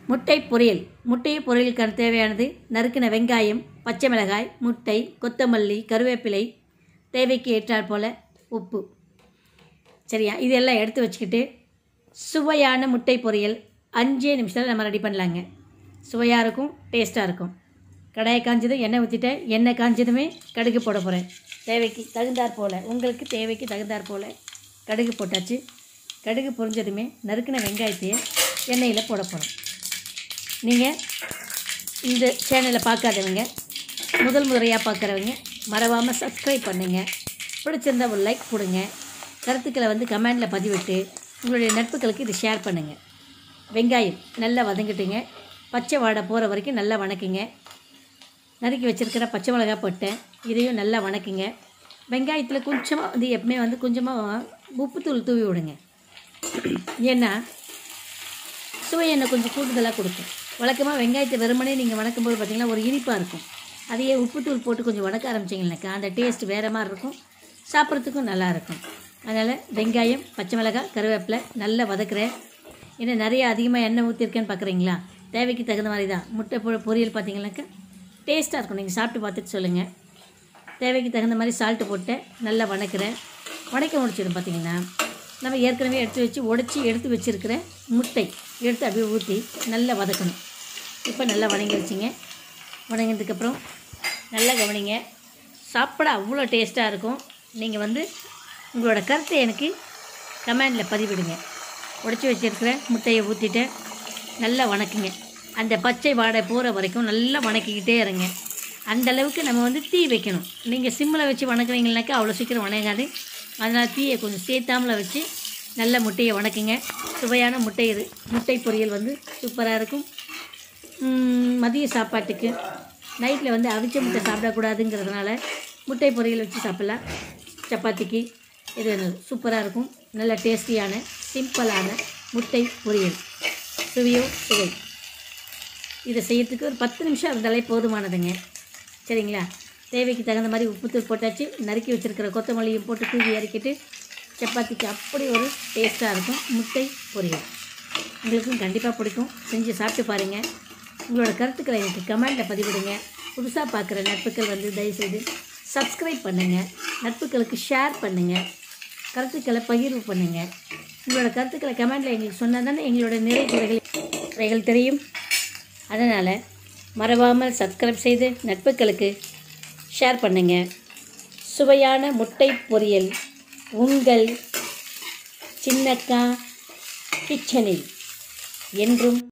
முட்டை பொரியல் முட்டை பொரியலுக்கான தேவையானது நறுக்கின வெங்காயம் பச்சை மிளகாய் முட்டை கொத்தமல்லி கருவேப்பிலை தேவைக்கு ஏற்றாற் போல் உப்பு சரியா இதெல்லாம் எடுத்து வச்சுக்கிட்டு சுவையான முட்டை பொரியல் அஞ்சே நிமிஷத்தில் நம்ம ரெடி பண்ணலாங்க சுவையாக இருக்கும் டேஸ்ட்டாக இருக்கும் கடாயை காஞ்சதும் எண்ணெய் ஊற்றிட்டேன் எண்ணெய் காஞ்சதுமே கடுகு போட போகிறேன் தேவைக்கு தகுந்தாற் போல் உங்களுக்கு தேவைக்கு தகுந்தாற் போல் கடுகு போட்டாச்சு கடுகு பொரிஞ்சதுமே நறுக்கின வெங்காயத்தையே எண்ணெயில் போட போகிறோம் நீங்கள் இந்த சேனலை பார்க்காதவங்க முதல் முறையாக பார்க்குறவங்க மறவாமல் சப்ஸ்கிரைப் பண்ணுங்கள் பிடிச்சிருந்தா ஒரு லைக் கொடுங்க கருத்துக்களை வந்து கமெண்டில் பதிவிட்டு உங்களுடைய நட்புகளுக்கு இது ஷேர் பண்ணுங்கள் வெங்காயம் நல்லா வதங்கிட்டுங்க பச்சை வாடை போகிற வரைக்கும் நல்லா வணக்குங்க நறுக்கி வச்சுருக்கிற பச்சை மிளகாய் போட்டேன் இதையும் நல்லா வணக்குங்க வெங்காயத்தில் கொஞ்சமாக வந்து எப்பவுமே வந்து கொஞ்சமாக உப்புத்தூள் தூவி விடுங்க ஏன்னா சுவை எண்ணெய் கொஞ்சம் கூடுதலாக கொடுக்கும் வழக்கமாக வெங்காயத்தை வெறுமனே நீங்கள் வணக்கும்போது பார்த்தீங்கன்னா ஒரு இனிப்பாக இருக்கும் அதையே உப்புத்தூள் போட்டு கொஞ்சம் வணக்க ஆரம்பிச்சிங்கனாக்கா அந்த டேஸ்ட் வேறு மாதிரி இருக்கும் சாப்பிட்றதுக்கும் நல்லா இருக்கும் அதனால் வெங்காயம் பச்சை மிளகாய் கருவேப்பிலை நல்லா வதக்குறேன் ஏன்னா நிறைய அதிகமாக எண்ணெய் ஊற்றிருக்கேன்னு பார்க்குறீங்களா தேவைக்கு தகுந்த மாதிரி தான் முட்டை பொ பொரியல் பார்த்தீங்கன்னாக்கா டேஸ்ட்டாக இருக்கும் நீங்கள் சாப்பிட்டு பார்த்துட்டு சொல்லுங்கள் தேவைக்கு தகுந்த மாதிரி சால்ட்டு போட்டு நல்லா வணக்கிறேன் வணக்க முடிச்சிடும் பார்த்தீங்கன்னா நம்ம ஏற்கனவே எடுத்து வச்சு உடச்சி எடுத்து வச்சுருக்கிற முட்டை எடுத்து அப்படியே ஊற்றி நல்லா வதக்கணும் இப்போ நல்லா வணங்கி வச்சுங்க வணங்கினதுக்கப்புறம் நல்லா கவனிங்க சாப்பிட அவ்வளோ டேஸ்ட்டாக இருக்கும் நீங்கள் வந்து உங்களோட கருத்தை எனக்கு கமெண்டில் பதிவிடுங்க உடச்சி வச்சுருக்கிற முட்டையை ஊற்றிட்டு நல்லா வணக்குங்க அந்த பச்சை வாடை போகிற வரைக்கும் நல்லா வணக்கிக்கிட்டே இருங்க அந்த அளவுக்கு நம்ம வந்து தீ வைக்கணும் நீங்கள் சிம்மில் வச்சு வணக்குறீங்கனாக்கா அவ்வளோ சீக்கிரம் வணங்காது அதனால் தீயை கொஞ்சம் சேர்த்தாமல வச்சு நல்ல முட்டையை வணக்குங்க சுவையான முட்டை இது முட்டை பொரியல் வந்து சூப்பராக இருக்கும் ம், மதிய சாப்பாட்டுக்கு நைட்டில் வந்து அவிச்ச முட்டை சாப்பிடக்கூடாதுங்கிறதுனால முட்டை பொரியல் வச்சு சாப்பிட்லாம் சப்பாத்திக்கு இது சூப்பராக இருக்கும் நல்ல டேஸ்டியான சிம்பிளான முட்டை பொரியல் சுவையோ சுவை இதை செய்யறதுக்கு ஒரு பத்து நிமிஷம் இருந்தாலே போதுமானதுங்க சரிங்களா தேவைக்கு தகுந்த மாதிரி உப்புத்தூள் போட்டாச்சு நறுக்கி வச்சுருக்கிற கொத்தமல்லியும் போட்டு தூவி இறக்கிட்டு சப்பாத்திக்கு அப்படி ஒரு டேஸ்ட்டாக இருக்கும் முட்டை பொரியல் உங்களுக்கும் கண்டிப்பாக பிடிக்கும் செஞ்சு சாப்பிட்டு பாருங்கள் உங்களோட கருத்துக்களை எனக்கு கமெண்டில் பதிவிடுங்க புதுசாக பார்க்குற நட்புகள் வந்து தயவுசெய்து சப்ஸ்கிரைப் பண்ணுங்கள் நட்புகளுக்கு ஷேர் பண்ணுங்கள் கருத்துக்களை பகிர்வு பண்ணுங்கள் உங்களோட கருத்துக்களை கமெண்டில் எங்களுக்கு சொன்னால் தானே எங்களோட நிறை குறைகள் குறைகள் தெரியும் அதனால் மறவாமல் சப்ஸ்கிரைப் செய்து நட்புகளுக்கு ஷேர் பண்ணுங்கள் சுவையான முட்டை பொரியல் உங்கள் சின்னக்கா கிச்சனில் என்றும்